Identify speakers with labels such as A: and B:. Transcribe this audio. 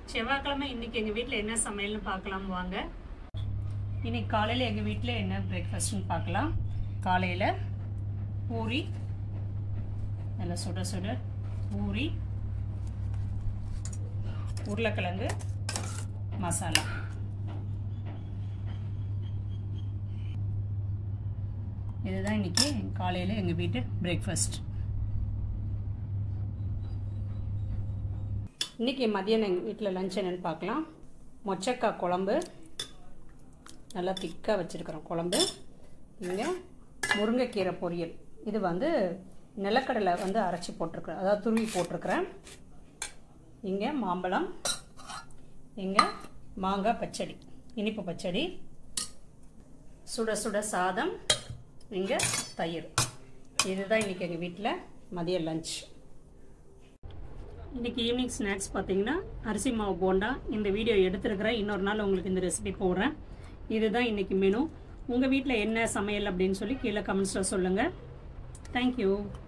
A: செவ்வாய்க்கிழமை இன்னைக்கு எங்கள் வீட்டில் என்ன சமையல்னு பார்க்கலாம் வாங்க இன்னைக்கு காலையில் எங்கள் வீட்டில் என்ன பிரேக்ஃபாஸ்ட்னு பார்க்கலாம் காலையில் பூரி நல்லா சுட சுட பூரி உருளைக்கிழங்கு மசாலா இதுதான் இன்னைக்கு காலையில் எங்கள் வீட்டு பிரேக்ஃபாஸ்ட் இன்றைக்கி மதியானம் எங்கள் வீட்டில் லஞ்ச் என்னென்னு பார்க்கலாம் மொச்சக்காய் குழம்பு நல்லா திக்காக வச்சுருக்கிறோம் குழம்பு இங்கே முருங்கைக்கீரை பொரியல் இது வந்து நிலக்கடலை வந்து அரைச்சி போட்டிருக்கிறேன் அதாவது துருவி போட்டிருக்கிறேன் இங்கே மாம்பழம் இங்கே மாங்காய் பச்சடி இனிப்பு பச்சடி சுட சுட சாதம் இங்கே தயிர் இதுதான் இன்றைக்கி எங்கள் வீட்டில் மதிய லஞ்ச் இன்றைக்கி ஈவினிங் ஸ்நாக்ஸ் பார்த்தீங்கன்னா அரிசி மாவு போண்டா இந்த வீடியோ எடுத்துருக்கிறேன் இன்னொரு நாள் உங்களுக்கு இந்த ரெசிபி போடுறேன் இதுதான் இன்றைக்கி மெனு உங்கள் வீட்டில் என்ன சமையல் அப்படின்னு சொல்லி கீழே கமெண்ட்ஸில் சொல்லுங்கள் தேங்க்யூ